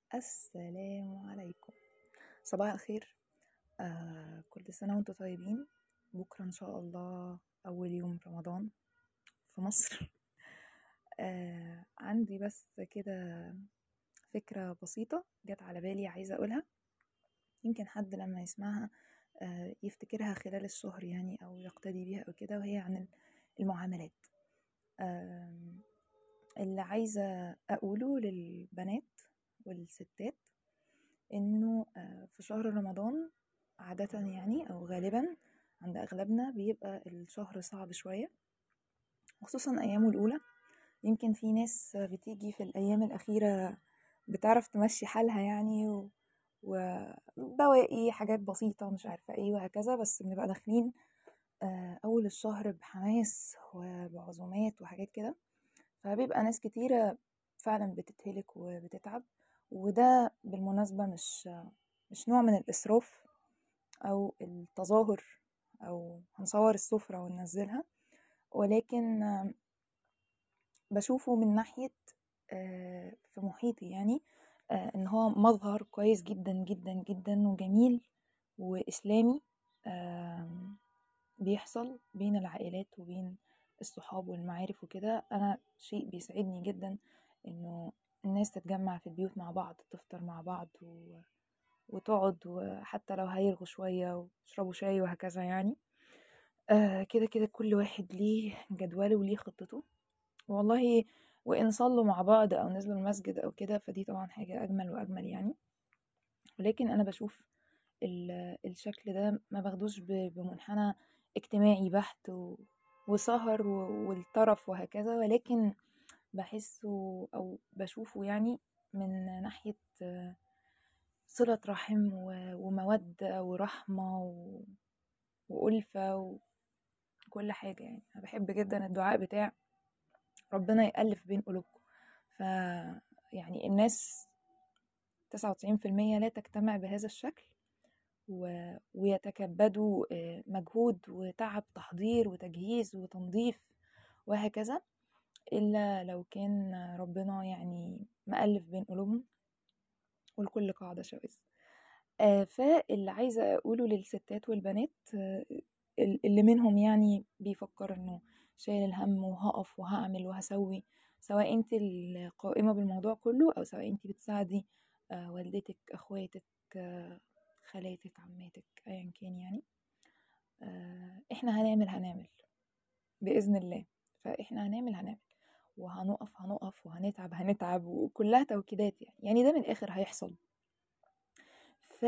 السلام عليكم صباح الخير آه كل سنة وانتم طيبين بكرة ان شاء الله اول يوم رمضان في مصر آه عندي بس كده فكرة بسيطة جت على بالي عايزة اقولها يمكن حد لما يسمعها آه يفتكرها خلال الشهر يعني او يقتدي بيها او كده وهي عن المعاملات آه اللي عايزة أقوله للبنات والستات إنه آه، في شهر رمضان عادة يعني أو غالبا عند أغلبنا بيبقى الشهر صعب شوية خصوصا أيامه الأولى يمكن في ناس بتيجي في الأيام الأخيرة بتعرف تمشي حالها يعني و... وبواقي حاجات بسيطة مش عارفة ايه وهكذا بس بنبقى داخلين آه، أول الشهر بحماس وبعزومات وحاجات كده فبيبقى ناس كتيرة فعلا بتتهلك وبتتعب وده بالمناسبة مش مش نوع من الإسراف أو التظاهر أو هنصور السفرة وننزلها ولكن بشوفه من ناحية آه، في محيطي يعني آه، إن هو مظهر كويس جدا جدا جدا وجميل وإسلامي بيحصل بين العائلات وبين الصحاب والمعارف وكده أنا شيء بيسعدني جدا إنه الناس تتجمع في البيوت مع بعض تفطر مع بعض و... وتقعد وحتى لو هيرغوا شوية ويشربوا شاي وهكذا يعني آه كده كده كل واحد ليه جدوله وليه خطته والله وإن صلوا مع بعض أو نزلوا المسجد أو كده فدي طبعا حاجة أجمل وأجمل يعني ولكن أنا بشوف الشكل ده ما باخدوش بمنحنى اجتماعي بحت وسهر والطرف وهكذا ولكن بحسه أو بشوفه يعني من ناحية صلة رحم ومودة ورحمة وألفة وكل حاجة يعني أنا بحب جدا الدعاء بتاع ربنا يألف بين قلوبكم ف يعني الناس تسعة وتسعين في المية لا تجتمع بهذا الشكل و... ويتكبدوا مجهود وتعب تحضير وتجهيز وتنظيف وهكذا إلا لو كان ربنا يعني مألف بين قلوبهم والكل قاعدة شواذ آه فاللي عايزة أقوله للستات والبنات آه اللي منهم يعني بيفكر إنه شايل الهم وهقف وهعمل وهسوي سواء انت القائمة بالموضوع كله أو سواء انت بتساعدي آه والدتك أخواتك خالاتك عماتك أيا كان يعني احنا هنعمل هنعمل بإذن الله فاحنا هنعمل هنعمل وهنقف هنقف وهنتعب هنتعب وكلها توكيدات يعني يعني ده من الاخر هيحصل ف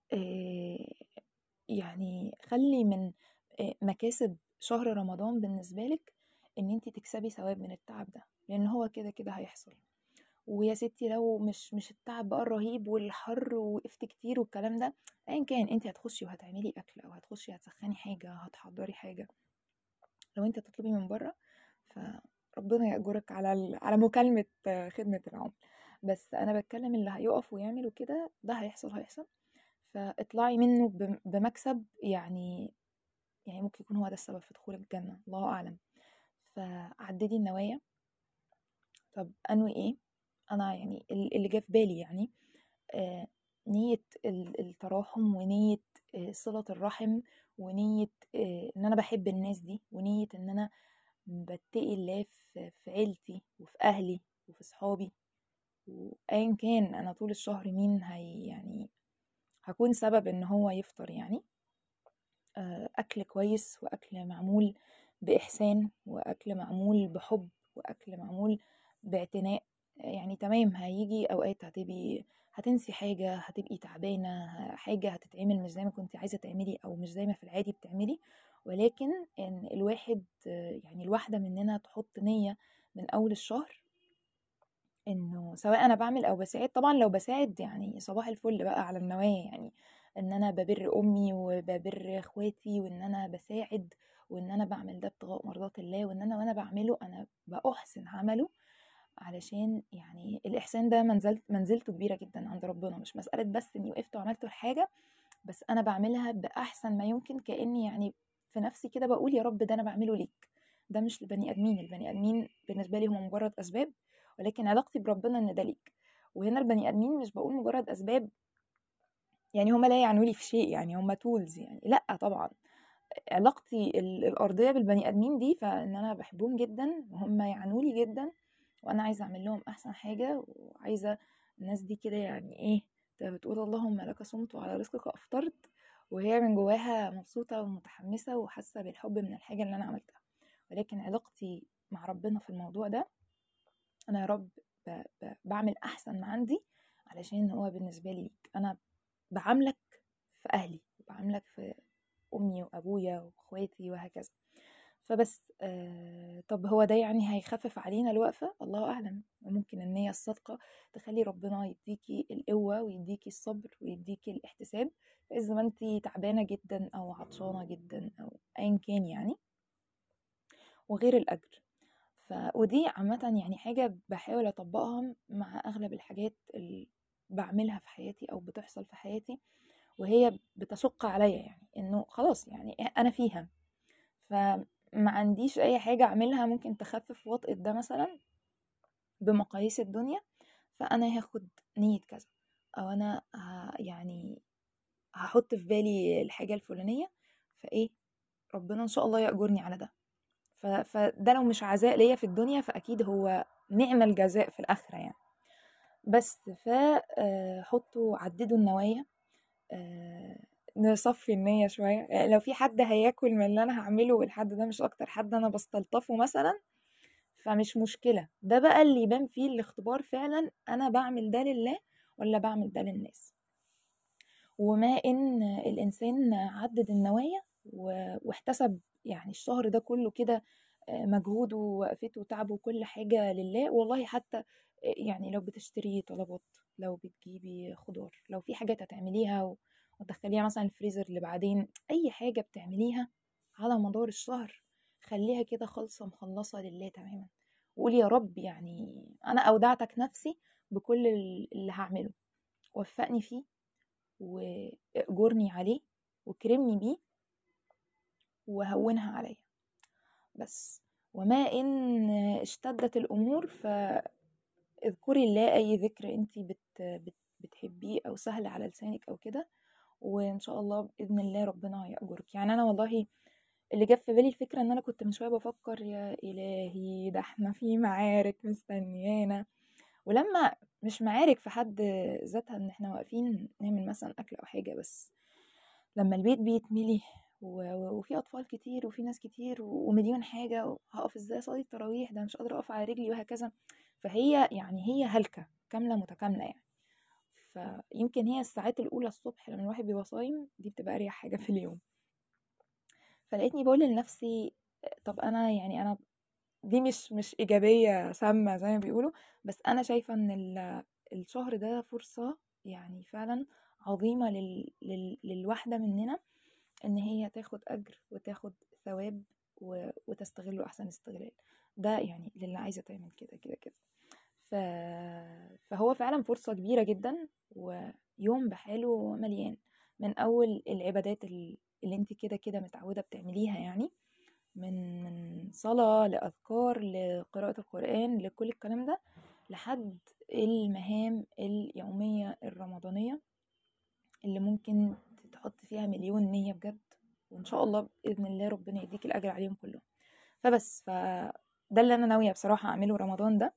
يعني خلي من مكاسب شهر رمضان بالنسبة لك ان انت تكسبي ثواب من التعب ده لان هو كده كده هيحصل ويا ستي لو مش مش التعب بقى الرهيب والحر وقفت كتير والكلام ده ايا كان انت هتخشي وهتعملي اكل او هتخشي هتسخني حاجه هتحضري حاجه لو انت هتطلبي من بره فربنا يأجرك على على مكالمة خدمة العمل بس أنا بتكلم اللي هيقف ويعمل وكده ده هيحصل هيحصل فاطلعي منه بمكسب يعني يعني ممكن يكون هو ده السبب في دخول الجنة الله أعلم فعددي النوايا طب أنوي إيه أنا يعني اللي جه في بالي يعني آه نية التراحم ونية آه صلة الرحم ونية آه إن أنا بحب الناس دي ونية إن أنا بتقي الله في عيلتي وفي اهلي وفي صحابي وايا كان انا طول الشهر مين هي يعني هكون سبب ان هو يفطر يعني اكل كويس واكل معمول باحسان واكل معمول بحب واكل معمول باعتناء يعني تمام هيجي اوقات هتبقي هتنسي حاجة هتبقي تعبانة حاجة هتتعمل مش زي ما كنت عايزة تعملي أو مش زي ما في العادي بتعملي ولكن ان الواحد يعني الواحده مننا تحط نيه من اول الشهر انه سواء انا بعمل او بساعد طبعا لو بساعد يعني صباح الفل بقى على النوايا يعني ان انا ببر امي وببر اخواتي وان انا بساعد وان انا بعمل ده ابتغاء مرضات الله وان انا وانا بعمله انا باحسن عمله علشان يعني الاحسان ده منزلت منزلته كبيره جدا عند ربنا مش مساله بس اني وقفت وعملت الحاجه بس انا بعملها باحسن ما يمكن كاني يعني في نفسي كده بقول يا رب ده انا بعمله ليك ده مش لبني ادمين البني ادمين بالنسبه لي هم مجرد اسباب ولكن علاقتي بربنا ان ده ليك وهنا البني ادمين مش بقول مجرد اسباب يعني هما لا يعنولي في شيء يعني هما تولز يعني لا طبعا علاقتي الارضيه بالبني ادمين دي فان انا بحبهم جدا وهم يعنولي جدا وانا عايزه اعمل لهم احسن حاجه وعايزه الناس دي كده يعني ايه بتقول اللهم لك صمت وعلى رزقك افطرت وهي من جواها مبسوطه ومتحمسه وحاسه بالحب من الحاجه اللي انا عملتها ولكن علاقتي مع ربنا في الموضوع ده انا يا رب بعمل احسن ما عندي علشان هو بالنسبه لي ليك انا بعاملك في اهلي بعاملك في امي وابويا واخواتي وهكذا فبس آه طب هو ده يعني هيخفف علينا الوقفة الله أعلم وممكن النية الصادقة تخلي ربنا يديكي القوة ويديكي الصبر ويديكي الاحتساب إذا ما انتي تعبانة جدا أو عطشانة جدا أو أيا كان يعني وغير الأجر ف... ودي عامة يعني حاجة بحاول أطبقها مع أغلب الحاجات اللي بعملها في حياتي أو بتحصل في حياتي وهي بتشق عليا يعني إنه خلاص يعني أنا فيها فما عنديش أي حاجة أعملها ممكن تخفف وطئة ده مثلا بمقاييس الدنيا فأنا هاخد نية كذا أو أنا ه... يعني هحط في بالي الحاجة الفلانية فإيه ربنا إن شاء الله يأجرني على ده فده لو مش عزاء ليا في الدنيا فأكيد هو نعم الجزاء في الآخرة يعني بس فحطوا عددوا النوايا نصفي النية شوية يعني لو في حد هياكل من اللي أنا هعمله والحد ده مش أكتر حد أنا بستلطفه مثلا فمش مشكلة ده بقى اللي يبان فيه الاختبار فعلا أنا بعمل ده لله ولا بعمل ده للناس وما إن الإنسان عدد النوايا واحتسب يعني الشهر ده كله كده مجهوده ووقفته وتعبه وكل حاجة لله والله حتى يعني لو بتشتري طلبات لو بتجيبي خضار لو في حاجات هتعمليها وتدخليها مثلا الفريزر اللي بعدين أي حاجة بتعمليها على مدار الشهر خليها كده خالصة مخلصة لله تماما وقولي يا رب يعني أنا أودعتك نفسي بكل اللي هعمله وفقني فيه وأجرني عليه وكرمني بيه وهونها عليا بس وما إن اشتدت الأمور فاذكري الله أي ذكر أنت بت بت بتحبيه أو سهل على لسانك أو كده وإن شاء الله بإذن الله ربنا هيأجرك يعني أنا والله اللي جاب في بالي الفكرة إن أنا كنت من شوية بفكر يا إلهي ده احنا في معارك مستنيانا ولما مش معارك في حد ذاتها إن احنا واقفين نعمل مثلا أكل أو حاجة بس لما البيت بيتملي وفي اطفال كتير وفي ناس كتير ومليون حاجه هقف ازاي اصلي التراويح ده مش قادره اقف على رجلي وهكذا فهي يعني هي هلكه كامله متكامله يعني فيمكن هي الساعات الاولى الصبح لما الواحد بيبقى صايم دي بتبقى اريح حاجه في اليوم فلقيتني بقول لنفسي طب انا يعني انا دي مش مش ايجابيه سامه زي ما بيقولوا بس انا شايفه ان الشهر ده فرصه يعني فعلا عظيمه لل... لل... للواحده مننا ان هي تاخد اجر وتاخد ثواب و... وتستغله احسن استغلال ده يعني للي عايزه تعمل كده كده كده ف... فهو فعلا فرصه كبيره جدا ويوم بحاله مليان من اول العبادات اللي انت كده كده متعوده بتعمليها يعني من من صلاه لاذكار لقراءه القران لكل الكلام ده لحد المهام اليوميه الرمضانيه اللي ممكن تحط فيها مليون نية بجد وإن شاء الله بإذن الله ربنا يديك الأجر عليهم كلهم فبس فده اللي أنا ناوية بصراحة أعمله رمضان ده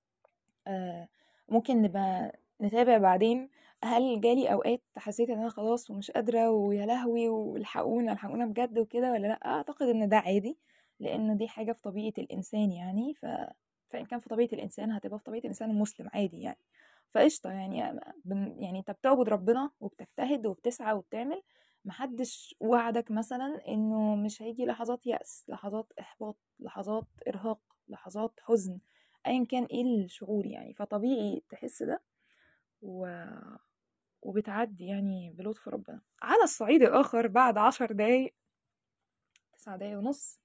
آه ممكن نبقى نتابع بعدين هل جالي أوقات حسيت إن أنا خلاص ومش قادرة ويا لهوي والحقونا الحقونا بجد وكده ولا لأ أعتقد إن ده عادي لأن دي حاجة في طبيعة الإنسان يعني ف... فإن كان في طبيعة الإنسان هتبقى في طبيعة الإنسان المسلم عادي يعني فقشطة يعني يعني انت بتعبد ربنا وبتجتهد وبتسعى وبتعمل محدش وعدك مثلا انه مش هيجي لحظات يأس لحظات احباط لحظات ارهاق لحظات حزن ايا كان ايه الشعور يعني فطبيعي تحس ده و... وبتعدي يعني بلطف ربنا على الصعيد الاخر بعد عشر دقايق تسعة دقايق ونص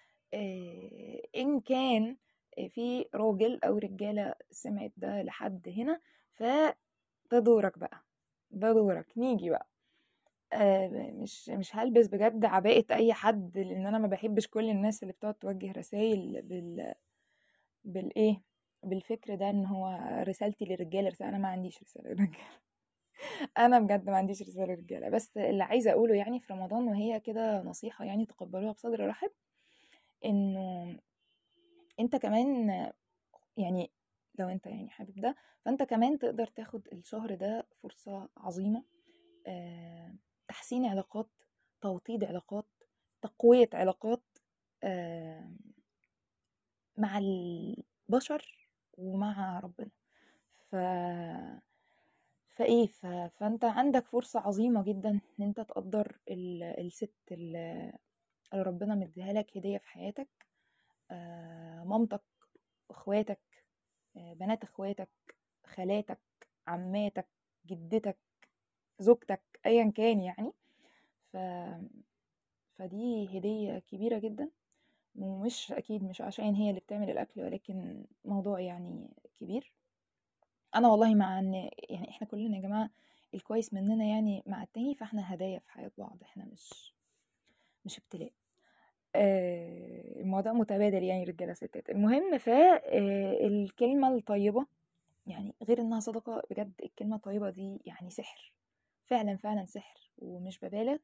إيه ان كان في راجل او رجاله سمعت ده لحد هنا فده دورك بقى ده دورك نيجي بقى آه مش مش هلبس بجد عباءة اي حد لان انا ما بحبش كل الناس اللي بتقعد توجه رسائل بال بالايه بالفكر ده ان هو رسالتي للرجاله رسالة انا ما عنديش رساله للرجاله انا بجد ما عنديش رساله للرجاله بس اللي عايزه اقوله يعني في رمضان وهي كده نصيحه يعني تقبلوها بصدر رحب انه انت كمان يعني لو انت يعني حابب ده فانت كمان تقدر تاخد الشهر ده فرصه عظيمه آه، تحسين علاقات توطيد علاقات تقويه علاقات آه، مع البشر ومع ربنا ف فايه ف... فانت عندك فرصة عظيمة جدا ان انت تقدر ال... الست اللي ربنا مديها لك هدية في حياتك آه مامتك اخواتك آه بنات اخواتك خالاتك عماتك جدتك زوجتك ايا كان يعني ف... فدي هدية كبيرة جدا ومش اكيد مش عشان هي اللي بتعمل الاكل ولكن موضوع يعني كبير انا والله مع ان يعني احنا كلنا يا جماعه الكويس مننا يعني مع التاني فاحنا هدايا في حياه بعض احنا مش مش ابتلاء آه الموضوع متبادل يعني رجاله ستات المهم فالكلمه الطيبه يعني غير انها صدقه بجد الكلمه الطيبه دي يعني سحر فعلا فعلا سحر ومش ببالغ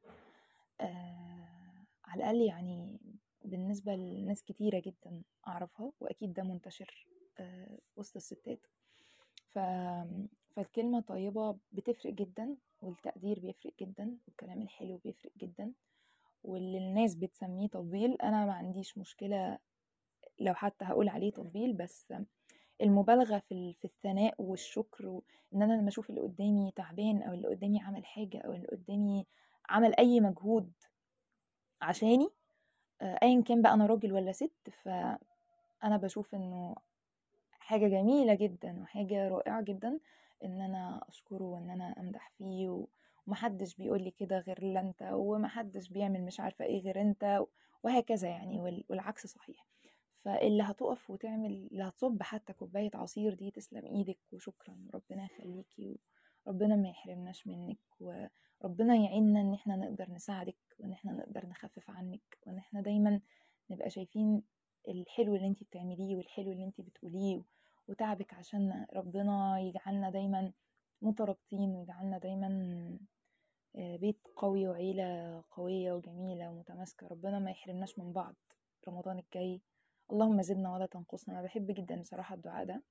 آه على الاقل يعني بالنسبه لناس كتيره جدا اعرفها واكيد ده منتشر آه وسط الستات ف... فالكلمة طيبة بتفرق جدا والتقدير بيفرق جدا والكلام الحلو بيفرق جدا واللي الناس بتسميه تطبيل أنا ما عنديش مشكلة لو حتى هقول عليه تطبيل بس المبالغة في, في الثناء والشكر وإن أنا لما أشوف اللي قدامي تعبان أو اللي قدامي عمل حاجة أو اللي قدامي عمل أي مجهود عشاني أيا كان بقى أنا راجل ولا ست فأنا بشوف إنه حاجة جميلة جدا وحاجة رائعة جدا ان انا اشكره وان انا امدح فيه ومحدش بيقول لي كده غير الا انت ومحدش بيعمل مش عارفة ايه غير انت وهكذا يعني والعكس صحيح فاللي هتقف وتعمل اللي هتصب حتى كوباية عصير دي تسلم ايدك وشكرا ربنا يخليكي وربنا ما يحرمناش منك وربنا يعيننا ان احنا نقدر نساعدك وان احنا نقدر نخفف عنك وان احنا دايما نبقى شايفين الحلو اللي انت بتعمليه والحلو اللي انت بتقوليه وتعبك عشان ربنا يجعلنا دايما مترابطين ويجعلنا دايما بيت قوي وعيلة قوية وجميلة ومتماسكة ربنا ما يحرمناش من بعض رمضان الجاي اللهم زدنا ولا تنقصنا انا بحب جدا بصراحة الدعاء ده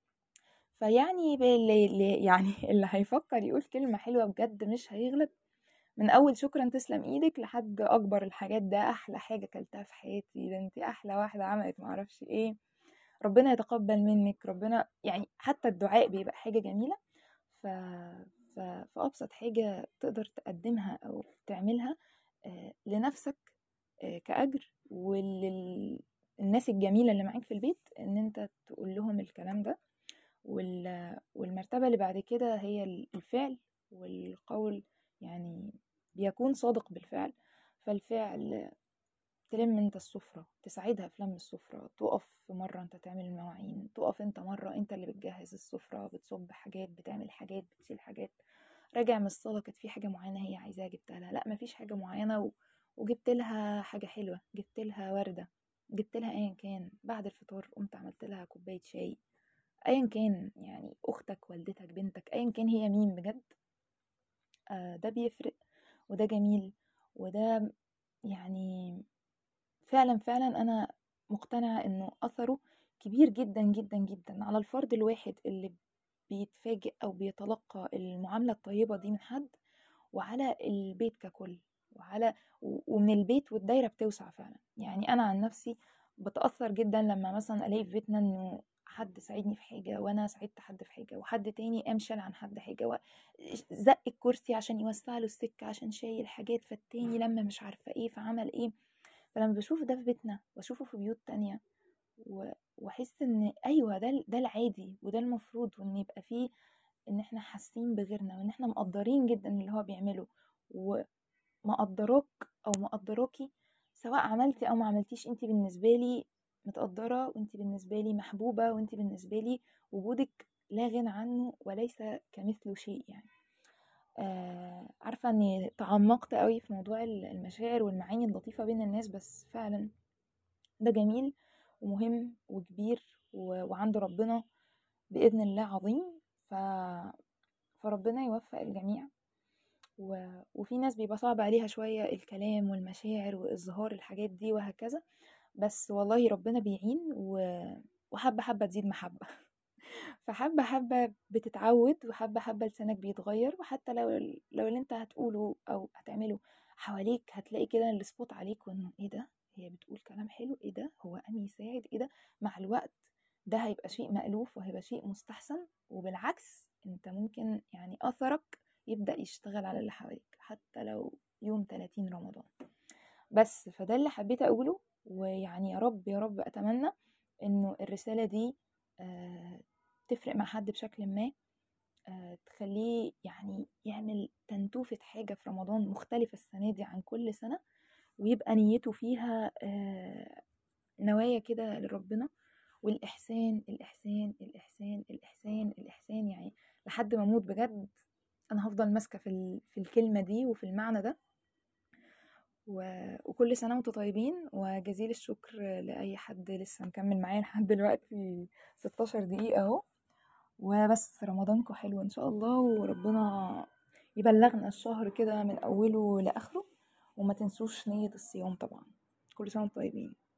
فيعني اللي يعني اللي هيفكر يقول كلمة حلوة بجد مش هيغلب من اول شكرا تسلم ايدك لحد اكبر الحاجات ده احلى حاجه كلتها في حياتي ده انت احلى واحده عملت معرفش ايه ربنا يتقبل منك ربنا يعني حتى الدعاء بيبقى حاجه جميله ف... ف... فابسط حاجه تقدر تقدمها او تعملها لنفسك كاجر وللناس الجميله اللي معاك في البيت ان انت تقول لهم الكلام ده وال... والمرتبه اللي بعد كده هي الفعل والقول يعني بيكون صادق بالفعل فالفعل تلم انت السفرة تساعدها في لم السفرة تقف في مرة انت تعمل المواعين تقف انت مرة انت اللي بتجهز السفرة بتصب حاجات بتعمل حاجات بتشيل حاجات راجع من الصلاة كانت في حاجة معينة هي عايزاها جبتها لها لا مفيش حاجة معينة و... وجبت لها حاجة حلوة جبت لها وردة جبت لها ايا كان بعد الفطار قمت عملت لها كوباية شاي ايا كان يعني اختك والدتك بنتك ايا كان هي مين بجد آه ده بيفرق وده جميل وده يعني فعلا فعلا انا مقتنعة انه اثره كبير جدا جدا جدا على الفرد الواحد اللي بيتفاجئ او بيتلقى المعاملة الطيبة دي من حد وعلى البيت ككل وعلى ومن البيت والدايرة بتوسع فعلا يعني انا عن نفسي بتأثر جدا لما مثلا الاقي في بيتنا انه حد ساعدني في حاجة وانا ساعدت حد في حاجة وحد تاني قام شال عن حد حاجة زق الكرسي عشان يوسع له السكة عشان شايل حاجات فالتاني لما مش عارفة ايه فعمل ايه فلما بشوف ده في بيتنا واشوفه في بيوت تانية واحس ان ايوه ده ده العادي وده المفروض وان يبقى فيه ان احنا حاسين بغيرنا وان احنا مقدرين جدا اللي هو بيعمله ومقدراك او مقدراكي سواء عملتي او ما عملتيش انت بالنسبه لي متقدره وانت بالنسبه لي محبوبه وانت بالنسبه لي وجودك لا غنى عنه وليس كمثله شيء يعني آه عارفه اني تعمقت قوي في موضوع المشاعر والمعاني اللطيفه بين الناس بس فعلا ده جميل ومهم وكبير وعند ربنا بإذن الله عظيم ف... فربنا يوفق الجميع و... وفي ناس بيبقى صعب عليها شوية الكلام والمشاعر وإظهار الحاجات دي وهكذا بس والله ربنا بيعين و... وحبة حبة تزيد محبة فحبة حبة بتتعود وحبة حبة لسانك بيتغير وحتى لو لو اللي انت هتقوله او هتعمله حواليك هتلاقي كده السبوت عليك وانه ايه ده هي بتقول كلام حلو ايه ده هو قام يساعد ايه ده مع الوقت ده هيبقى شيء مألوف وهيبقى شيء مستحسن وبالعكس انت ممكن يعني اثرك يبدأ يشتغل على اللي حواليك حتى لو يوم 30 رمضان بس فده اللي حبيت اقوله ويعني يا رب يا رب اتمنى انه الرسالة دي آه تفرق مع حد بشكل ما آه تخليه يعني يعمل تنتوفة حاجة في رمضان مختلفة السنة دي عن كل سنة ويبقى نيته فيها آه نوايا كده لربنا والإحسان الإحسان الإحسان الإحسان الإحسان يعني لحد ما أموت بجد أنا هفضل ماسكة في, في الكلمة دي وفي المعنى ده و... وكل سنة وانتم طيبين وجزيل الشكر لأي حد لسه مكمل معايا لحد دلوقتي 16 دقيقة اهو وبس رمضانكم حلو ان شاء الله وربنا يبلغنا الشهر كده من اوله لاخره وما تنسوش نية الصيام طبعا كل سنة وانتم طيبين